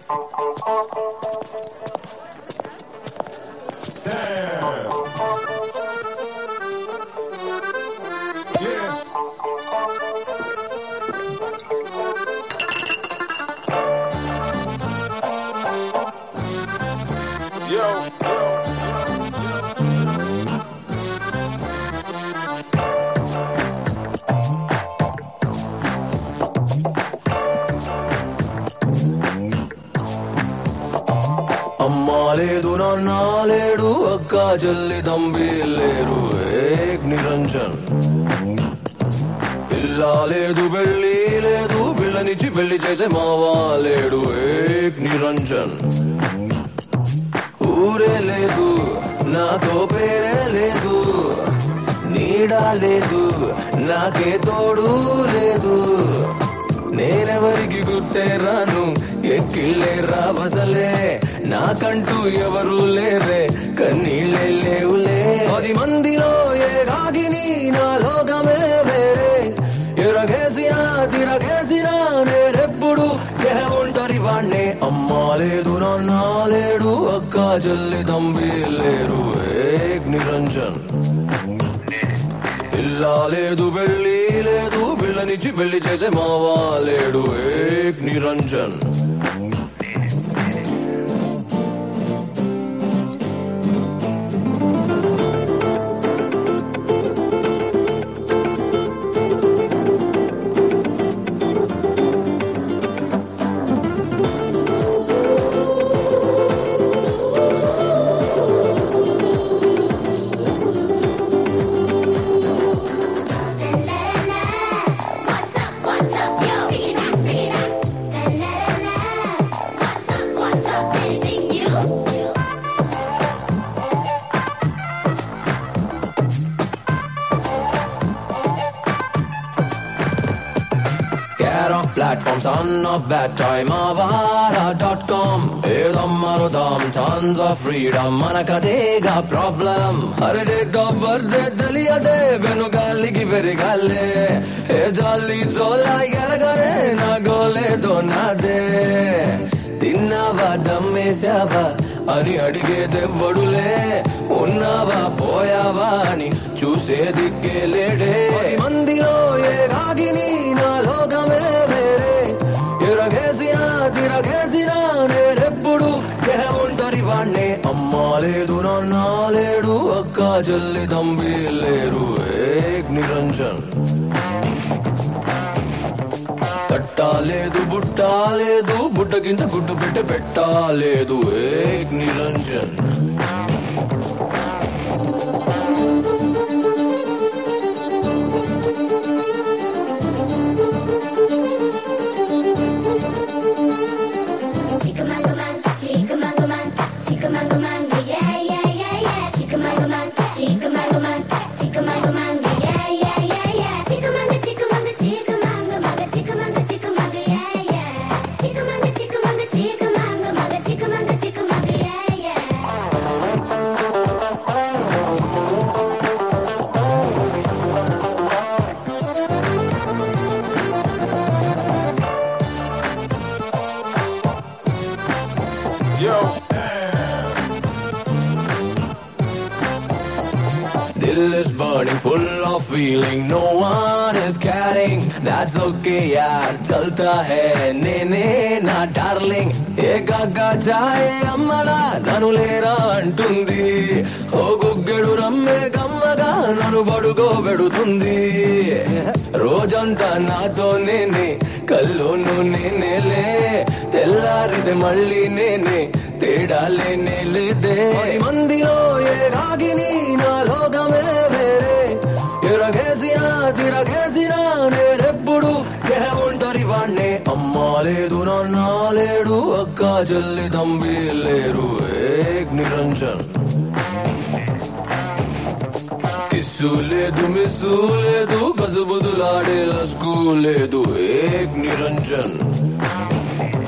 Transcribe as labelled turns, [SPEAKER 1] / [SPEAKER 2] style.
[SPEAKER 1] అమ్మా లేదు నాన్న లేడు అక్క చెల్లి తంబి లేరు ఏక్ నిరంజన్ పిల్ల లేదు పెళ్ళి లేదు పిల్లనిచ్చి పెళ్లి చేసే మావా లేడు ఏక్ నిరంజన్ ఊరే లేదు నాతో పేరే లేదు నీడా లేదు నాకే తోడు లేదు నేనెవరికి గుర్తే రాను ఎక్కిళ్ళే రావసలే నాకంటూ ఎవరు లేరే కన్నీళ్ళే లేవులే పది మందిలో ఏ రాగిని నా లోకమే వేరే ఎరగేసినా తిరగేసినా నేనెప్పుడు ఏ ఒంటరి వాణ్ణే అమ్మా లేదు నాన్న లేడు అక్క చెల్లి తంబి లేరు ఏక్ నిరంజన్ పిల్ల లేదు పెళ్ళి లేదు పిల్లనిచ్చి పెళ్లి చేసే మావా లేడు Ek Niranjan
[SPEAKER 2] What's up, what's up, yo? Bring it back, bring it back. What's up, what's up, anything new?
[SPEAKER 1] Care of platform, son of bad time, avara.com. ఏదమ్మరుదాం ఛాన్స్ ఆఫ్ ఫ్రీడమ్ మనకదేగా ప్రాబ్లం అరే డేట్ ఆఫ్ బర్త్ తెలియదే వెనుగాలికి పెరిగాలే ఏ జాలి చోలా ఎరగరే నా గోలేదో నాదే తిన్నావా దమ్మేశావా అని అడిగేదెవ్వడులే ఉన్నావా పోయావా అని చూసే దిక్కే లేడే పది మందిలో ఏ రాగిని నా లోకమే వేరే ఎరగేసినా తిరగేసినా నేనెప్పుడు ఏ ఒంటరి వాణ్ణే అమ్మా లేదు నాన్న లేడు అక్క చెల్లి తంబి లేరు ఏక్ నిరంజన్ తట్టాలేదు బుట్టాలేదు బుట్ట కింద గుడ్డు పెట్టే పెట్టాలేదు ఏక్ Niranjan
[SPEAKER 2] Chickamauga man, chickamauga man, chickamauga manga, yeah, yeah, yeah, yeah. Chickamauga man, chickamauga man, chickamauga manga, yeah, yeah, yeah, yeah. Chickamauga, chickamauga, chickamauga, manga, chickamauga, chickamauga, yeah, yeah. Chickamauga, chickamauga, chickamauga, manga, chickamauga, chickamauga, yeah, yeah.
[SPEAKER 1] Dill is burning, full of feeling, no one is caring. That's okay, yaar, chalta hai, ne ne na darling. ఏకాగా చాయే అమ్మలా నన్ను లేరా అంటుంది ఓ గుగ్గెడు రమ్మే కమ్మగా నన్ను బడుగో పెడుతుంది రోజంతా నాతో నేనే కల్లోను నేనేలే తెల్లారితే మళ్ళీ నేనే తేడా లేనే లేదే పది మందిలో ఏ రాగిని నా లోకమే వేరే ఎరగేసినా తిరగేసినా నేనెప్పుడు ఏ ఒంటరి వాణ్ణే అమ్మా లేదు నాన్న లేడు అక్క చెల్లి తంబి లేరు ఏక్ నిరంజన్ కిస్సు లేదు మిస్సు లేదు కసుబుదులాడే లస్కు లేదు ఏక్ నిరంజన్